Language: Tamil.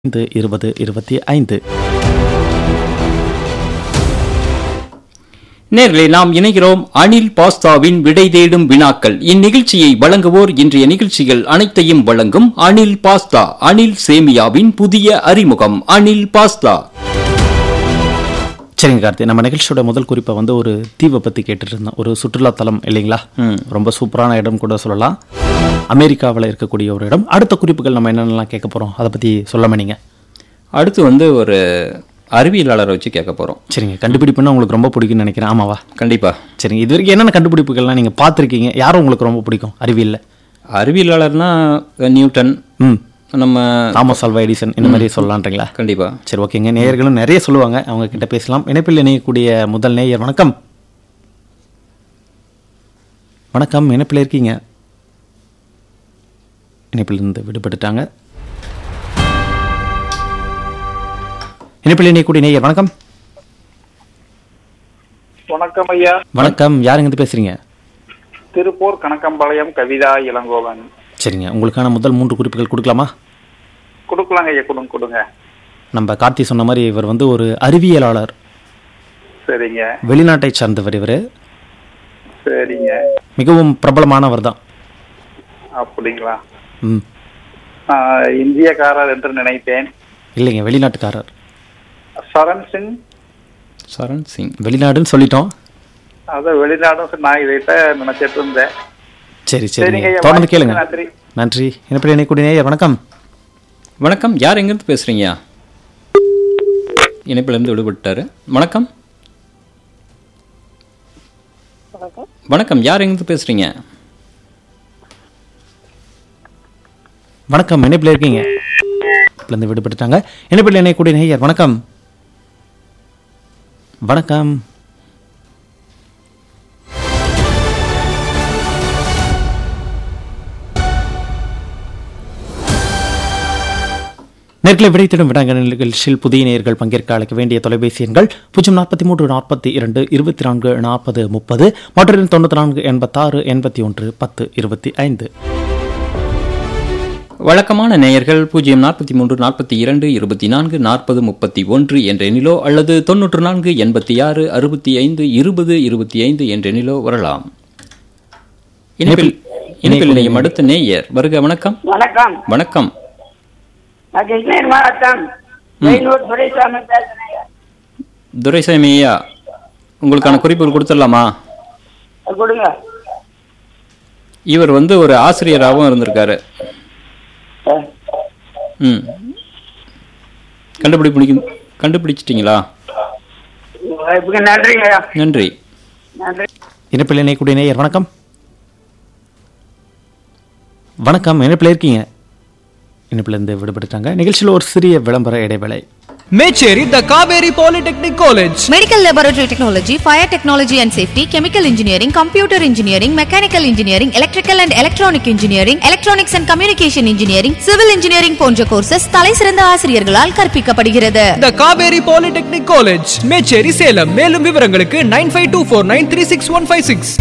ஐந்து இருபது இருபத்தி ஐந்து நேர்களே நாம் இணைகிறோம் அனில் பாஸ்தாவின் விடை தேடும் வினாக்கள் இந்நிகழ்ச்சியை வழங்குவோர் இன்றைய நிகழ்ச்சிகள் அனைத்தையும் வழங்கும் அனில் பாஸ்தா அனில் சேமியாவின் புதிய அறிமுகம் அனில் பாஸ்தா சரிங்க கார்த்தி நம்ம நிகழ்ச்சியோட முதல் குறிப்பை வந்து ஒரு தீவை பற்றி கேட்டுட்டு இருந்தோம் ஒரு சுற்றுலா தலம் இல்லைங்களா ரொம்ப சூப்பரான இடம் கூட சொல்லலாம் அமெரிக்காவில் இருக்கக்கூடிய ஒரு இடம் அடுத்த குறிப்புகள் நம்ம என்னென்னலாம் கேட்க போகிறோம் அதை பற்றி சொல்லாம நீங்கள் அடுத்து வந்து ஒரு அறிவியலாளரை வச்சு கேட்க போறோம் சரிங்க கண்டுபிடிப்புன்னா உங்களுக்கு ரொம்ப பிடிக்கும்னு நினைக்கிறேன் ஆமாவா கண்டிப்பா சரிங்க இது வரைக்கும் என்னென்ன கண்டுபிடிப்புகள்லாம் நீங்கள் பார்த்துருக்கீங்க யாரும் உங்களுக்கு ரொம்ப பிடிக்கும் அறிவியலில் அறிவியலாளர்னா நியூட்டன் ம் நம்ம தாமஸ் ஆல்வா எடிசன் இந்த மாதிரி சொல்லலான்றீங்களா கண்டிப்பா சரி ஓகேங்க நேயர்களும் நிறைய சொல்லுவாங்க அவங்க கிட்ட பேசலாம் இணைப்பில் இணையக்கூடிய முதல் நேயர் வணக்கம் வணக்கம் இணைப்பில் இருக்கீங்க இணைப்பில் இருந்து விடுபட்டுட்டாங்க இணைப்பில் இணையக்கூடிய நேயர் வணக்கம் வணக்கம் ஐயா வணக்கம் யாருங்க இருந்து பேசுறீங்க திருப்பூர் கணக்கம்பாளையம் கவிதா இளங்கோவன் சரிங்க உங்களுக்கான முதல் மூன்று குறிப்புகள் கொடுக்கலாமா கொடுக்கலாங்க ஐயா கொடுங்க கொடுங்க நம்ம கார்த்தி சொன்ன மாதிரி இவர் வந்து ஒரு அறிவியலாளர் சரிங்க வெளிநாட்டை சார்ந்தவர் இவர் சரிங்க மிகவும் பிரபலமானவர் தான் அப்படிங்களா ம் ஆஹ், இந்தியக்காரர் என்று நினைத்தேன் இல்லைங்க வெளிநாட்டுக்காரர் சரண் சிங் சரண் சிங் வெளிநாடுன்னு சொல்லிட்டோம் அதான் வெளிநாடும் நான் இதைத்த நினைச்சிட்டு இருந்தேன் சரி சரிங்க சரிங்க ஐயா தொடர்ந்து வாய்ப்புக்கு கேளுங்க நன்றி நன்றி இணைப்பில் இணைக்கூடிய நேயர் வணக்கம் வணக்கம் யார் எங்கிருந்து பேசுறீங்க இணைப்புல இருந்து விடுபட்டாரு வணக்கம் வணக்கம் யார் எங்கிருந்து பேசுறீங்க வணக்கம் இணைப்பில் இருக்கீங்க இணைப்பில் இருந்து விடுபட்டுட்டாங்க இணைப்பில் இணையக்கூடிய நேயர் வணக்கம் வணக்கம் நேர்களை விடைத்திடும் விடாங்க நிகழ்ச்சியில் புதிய நேயர்கள் பங்கேற்க அழைக்க வேண்டிய தொலைபேசி எண்கள் பூஜ்ஜியம் நாற்பத்தி மூன்று நாற்பத்தி இரண்டு இருபத்தி நான்கு நாற்பது முப்பது மற்றொரு தொண்ணூற்றி நான்கு எண்பத்தாறு எண்பத்தி ஒன்று பத்து இருபத்தி ஐந்து வழக்கமான நேயர்கள் பூஜ்ஜியம் நாற்பத்தி மூன்று நாற்பத்தி இரண்டு இருபத்தி நான்கு நாற்பது முப்பத்தி ஒன்று என்ற எண்ணிலோ அல்லது தொன்னூற்று நான்கு எண்பத்தி ஆறு அறுபத்தி ஐந்து இருபது இருபத்தி ஐந்து என்ற எண்ணிலோ வரலாம் இணைப்பில் இணைப்பில் இணையம் அடுத்த நேயர் வருக வணக்கம் வணக்கம் வணக்கம் நான் கிருஷ்ணகிரி மாவட்டம் வேலூர் துரைசாமி பேசுறேன் துரைசாமி ஐயா உங்களுக்கான குறிப்புகள் கொடுத்துடலாமா அது கொடுங்க இவர் வந்து ஒரு ஆசிரியராகவும் இருந்திருக்காரு அஹ், ம் கண்டுபிடி கண்டுபிடிச்சிட்டிங்களா வாய்ப்புக்கு நன்றிங்க ஐயா நன்றி நன்றி இணைப்பில் இணையக்கூடிய நேயர் வணக்கம் வணக்கம் இணைப்பில் இருக்கீங்க இணைப்பில் இருந்து விடுபட்டுட்டாங்க நிகழ்ச்சியில் ஒரு சிறிய விளம்பர இடைவேளை Mecheri the Kaveri polytechnic college Medical Laboratory Technology, Fire Technology and Safety, Chemical Engineering, Computer Engineering, Mechanical Engineering, Electrical and Electronic Engineering, Electronics and Communication Engineering, Civil Engineering போன்ற கோர்சஸ் தலை சிறந்த ஆசிரியர்களால் கற்பிக்கப்படுகிறது the Kaveri polytechnic college Mecheri Salem மேலும் விவரங்களுக்கு nine five two four nine three six one five six